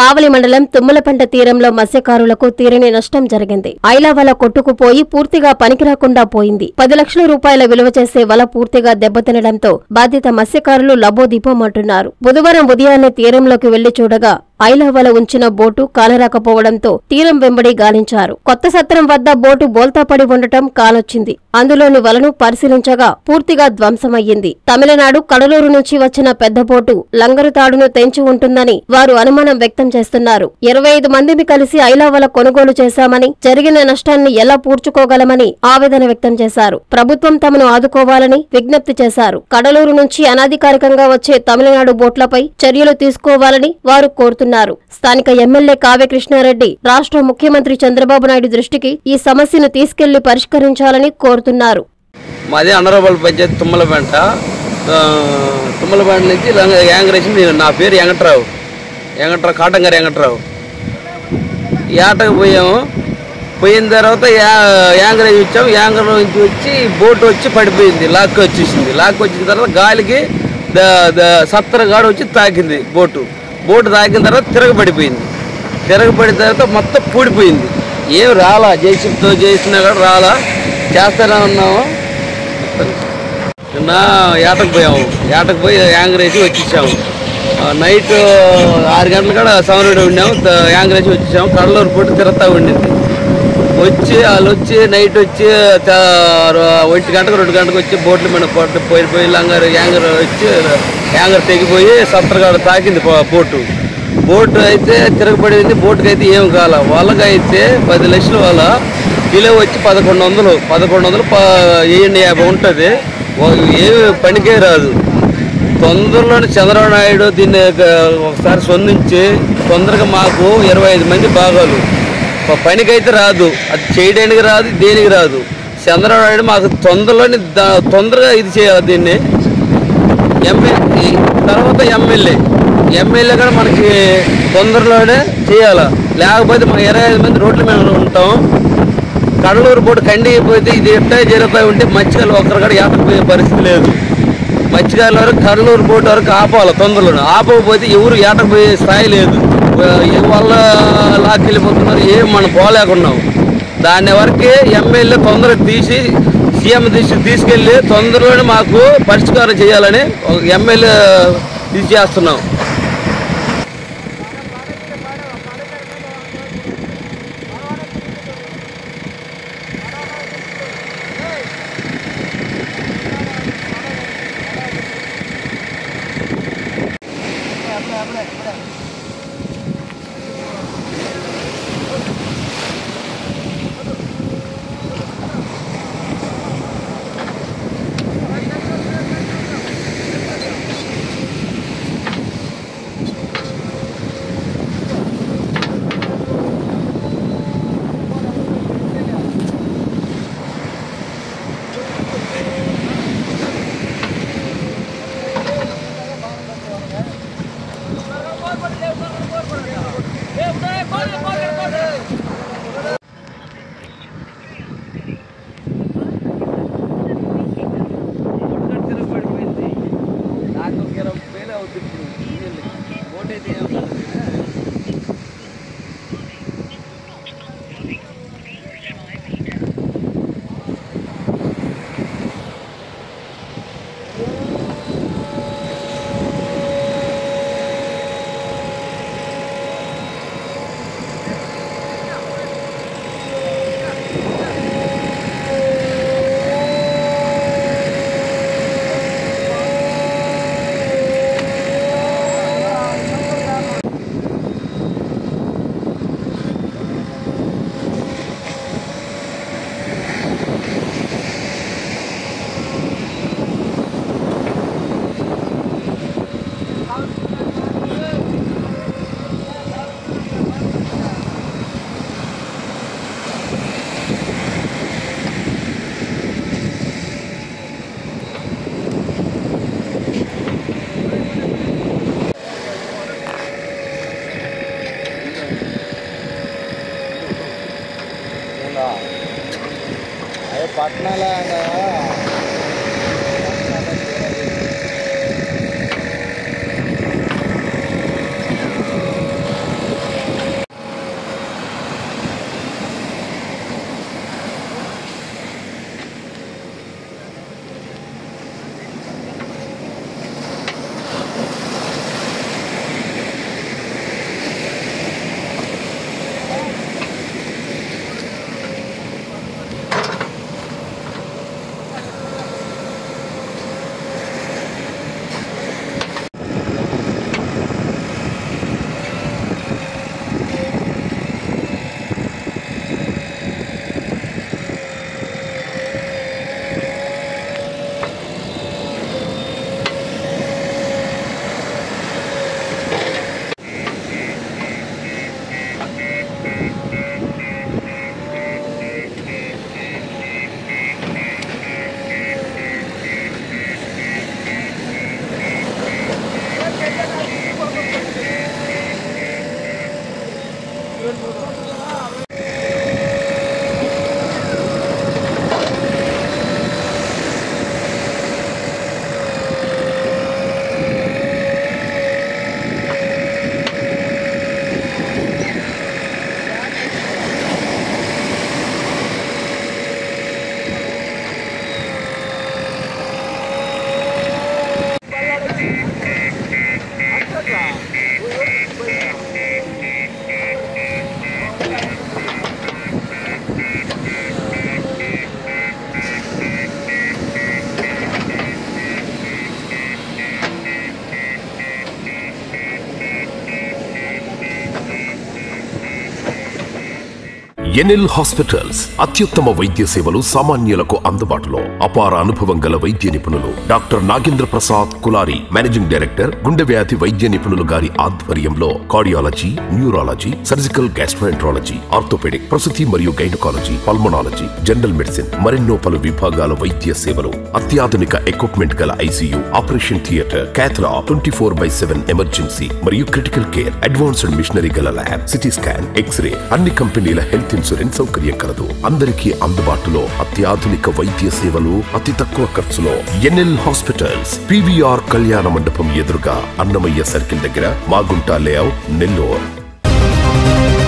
కావలి మండలం తుమ్మలపంట తీరంలో మత్స్యకారులకు తీరని నష్టం జరిగింది ఐలా వల కొట్టుకుపోయి పూర్తిగా పనికిరాకుండా పోయింది పది లక్షల రూపాయల విలువ చేసే వల పూర్తిగా దెబ్బతినడంతో బాధిత మత్స్యకారులు లబోదీపమంటున్నారు బుధవారం ఉదయాన్నే తీరంలోకి వెళ్లి చూడగా ఐలావల ఉంచిన బోటు కానరాకపోవడంతో తీరం వెంబడి గాలించారు కొత్త సత్రం వద్ద బోటు బోల్తాపడి ఉండటం కానొచ్చింది అందులోని వలను పరిశీలించగా పూర్తిగా ధ్వంసమయ్యింది తమిళనాడు కడలూరు నుంచి వచ్చిన పెద్ద బోటు లంగరు తాడును తెంచి ఉంటుందని వారు అనుమానం వ్యక్తం చేస్తున్నారు ఇరవై ఐదు మందిని కలిసి ఐలావల కొనుగోలు చేశామని జరిగిన నష్టాన్ని ఎలా పూడ్చుకోగలమని ఆవేదన వ్యక్తం చేశారు ప్రభుత్వం తమను ఆదుకోవాలని విజ్ఞప్తి చేశారు కడలూరు నుంచి అనాధికారికంగా వచ్చే తమిళనాడు బోట్లపై చర్యలు తీసుకోవాలని వారు కోరుతున్నారు స్థానిక ఎమ్మెల్యే కావ్య కృష్ణారెడ్డి రాష్ట్ర ముఖ్యమంత్రి చంద్రబాబు నాయుడు దృష్టికి ఈ సమస్యను తీసుకెళ్లి పరిష్కరించాలని కోరుతున్నారు మాది అనరబల్ పంచాయతీ తుమ్మలపేంట ఆ, తుమ్మలపేంట నుంచి లంగ- యాంగరేషన్ నేను నా పేరు వెంకట్రావు వెంకట్రావు కాటంగారి వెంకట్రావు ఏటకు పోయాము పోయిన తర్వాత యా యాంగరేజ్ వచ్చాము యాంగర్ నుంచి వచ్చి బోట్ వచ్చి పడిపోయింది లాక్ వచ్చేసింది లాక్ వచ్చిన తర్వాత గాలికి ద ద సత్తరగాడు వచ్చి తాకింది బోటు బోటు తాకిన తర్వాత తిరగబడిపోయింది తిరగబడిన తర్వాత మొత్తం పూడిపోయింది ఏం రాలా జేసీబీతో చేసినా కూడా రాలా చేస్తూనే ఉన్నాము నిన్న ఏటకు పోయాము ఏటకు పోయి యాంగర్ వేసి వచ్చేసాము ఆ, నైట్ ఆరు గంటల కాడ సమరుడు ఉన్నాము త- యాంగర్ వేసి వచ్చేసాము కడలూరు పూట తిరుగుతూ ఉండింది వచ్చి వాళ్ళు వచ్చి నైట్ వచ్చి త- ర- ఒంటి గంటకు రెండు గంటకు వచ్చి బోట్లు మన పొట్టు పోయి పోయి లంగర్ యాంగర్ వచ్చి యాంగర్ తెగిపోయి సత్తరగాడు తాకింది పో- బోటు బోటు అయితే తిరగబడింది బోటుకి అయితే ఏం కాల వాళ్ళకి అయితే పది లక్షల వాళ్ళ కిలో వచ్చి పదకొండు వందలు పదకొండు వందలు ప వెయ్యి యాభై ఉంటుంది ఏమి పనికే రాదు తొందరలోనే చంద్రబాబు నాయుడు దీన్ని ఒక- ఒకసారి స్పందించి తొందరగా మాకు ఇరవై ఐదు మంది భాగాలు ప- పనికైతే రాదు అది చేయడానికి రాదు దేనికి రాదు చంద్రబాబు నాయుడు మాకు తొందరలోనే దా- తొందరగా ఇది చేయాలి దీన్ని ఎమ్మెల్యే తర్వాత ఎమ్మెల్యే ఎమ్మెల్యే కూడా మనకి తొందరలోనే చేయాలి లేకపోతే మా ఇరవై ఐదు మంది రోడ్ల మీద ఉంటాం కడలూరు బోర్డు కండి అయిపోతే ఇది ఎట్టా జరుగుతూ ఉంటే మత్స్యకారులు ఒక్కరు కూడా ఏటకపోయే పరిస్థితి లేదు మత్స్యకారుల వరకు కడలూరు బోర్డు వరకు ఆపాలి తొందరలో ఆపకపోతే ఎవరు ఏటకపోయే స్థాయి లేదు ఏ వాళ్ళ లాక్కెళ్ళిపోతున్నారు ఏం మనం పోలేకున్నాం దాని వరకే ఎమ్మెల్యే తొందరగా తీసి సీఎం తీసి తీసుకెళ్ళి తొందరలోనే మాకు పరిష్కారం చేయాలని ఒక ఎమ్మెల్యే ఇది చేస్తున్నాం ఎన్ఎల్ హాస్పిటల్స్ అత్యుత్తమ వైద్య సేవలు సామాన్యులకు అందుబాటులో అపార అనుభవం గల వైద్య నిపుణులు doctor Nagendra Prasad Kulari managing director గుండె వ్యాధి వైద్య నిపుణులు గారి ఆధ్వర్యంలో cardiology neurology surgical gastroenterology orthopaedic ప్రసూతి మరియు గైనకాలజీ పల్మనాలజీ జనరల్ మెడిసిన్ మరెన్నో పలు విభాగాల వైద్య సేవలు అత్యాధునిక ఎక్విప్మెంట్ గల ICU operation theatre cath lab twenty four by seven emergency మరియు క్రిటికల్ కేర్ అడ్వాన్స్డ్ మిషనరీ గల ల్యాబ్ సిటీ స్కాన్ ఎక్స్రే అన్ని కంపెనీల హెల్త్ ఇన్సూరెన్స్ సౌకర్యం కలదు అందరికీ అందుబాటులో అత్యాధునిక వైద్య సేవలు అతి తక్కువ ఖర్చులో ఎన్ఎల్ హాస్పిటల్స్ పివిఆర్ కళ్యాణ మండపం ఎదురుగా అన్నమయ్య సర్కిల్ దగ్గర మాగుంట లేఅవుట్ నెల్లూరు